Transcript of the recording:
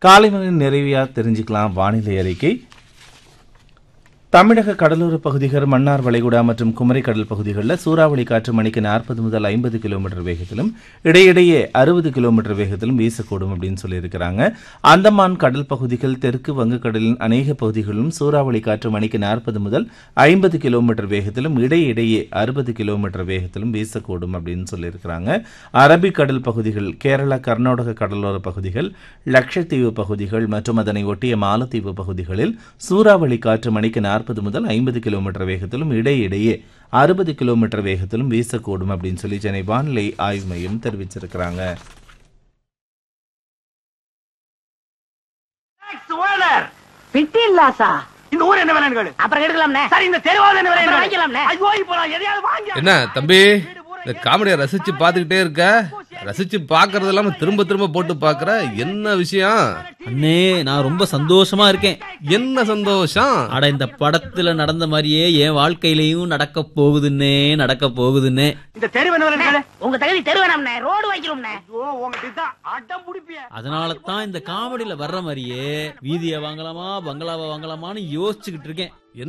காலை மணி நிறைவியா தெரிஞ்சுக்கலாம் வானிலை அறிக்கை தமிழக கடலோர பகுதிகள் மன்னார் வளைகுடா மற்றும் குமரி கடல் பகுதிகளில் சூறாவளி காற்று மணிக்கு நாற்பது முதல் ஐம்பது கிலோமீட்டர் வேகத்திலும் இடையிடையே அறுபது கிலோமீட்டர் வேகத்திலும் வீசக்கூடும் அப்படின்னு சொல்லியிருக்கிறாங்க அந்தமான் கடல் பகுதிகள் தெற்கு வங்கக்கடலின் அநேக பகுதிகளிலும் சூறாவளி காற்று மணிக்கு நாற்பது முதல் ஐம்பது கிலோமீட்டர் வேகத்திலும் இடையிடையே அறுபது கிலோமீட்டர் வேகத்திலும் வீசக்கூடும் அப்படின்னு சொல்லியிருக்கிறாங்க அரபிக்கடல் பகுதிகள் கேரளா கர்நாடக கடலோர பகுதிகள் லட்சத்தீவு பகுதிகள் மற்றும் அதனை ஒட்டிய மாலத்தீவு பகுதிகளில் சூறாவளி காற்று மணிக்கு நாற்பது முதல் ஐம்பது கிலோமீட்டர் வேகத்திலும் இடையிடையே அறுபது கிலோமீட்டர் வேகத்திலும் வீசக்கூடும் அப்படின்னு சொல்லி சென்னை வானிலை ஆய்வு மையம் தெரிவிச்சிருக்கிறாங்க ஓனர் பிட்டி இல்லாசா இந்த ஊர் என்ன விலைன்னு கேளு அப்புறம் எடுக்கலாம்ண்ணே சரி இந்த தெருவாவது என்ன அப்புறம் விலை வாங்கிக்கலாம்ண்ணே. ஐயோ இப்போ நான் எதையாவது வாங்கி என்ன தம்பி இந்த காமெடியை ரசிச்சு பார்த்துக்கிட்டே இருக்க ரசிச்சு பார்க்கறது இல்லாம திரும்ப திரும்ப போட்டு பார்க்கற என்ன விஷயம் அண்ணே நான் ரொம்ப சந்தோஷமா இருக்கேன் என்ன சந்தோஷம் அட இந்த படத்துல நடந்த மாதிரியே என் வாழ்க்கையிலயும் நடக்க போகுதுன்னே நடக்க போகுதுன்னே இந்த தெரு என்ன விலைன்னு கேளு உங்க தகுதி தெரு வேணாம்ண்ணே ரோடு வைக்கிறோம்ண்ணே ஐயோ உங்ககிட்ட தான் அடம் பிடிப்பிய அதனால தான் இந்த காமெடியில வர்ற மாதிரியே வீதியை வாங்கலாமா பங்களாவை வாங்கலாமான்னு யோசிச்சுக்கிட்டு இருக்கேன்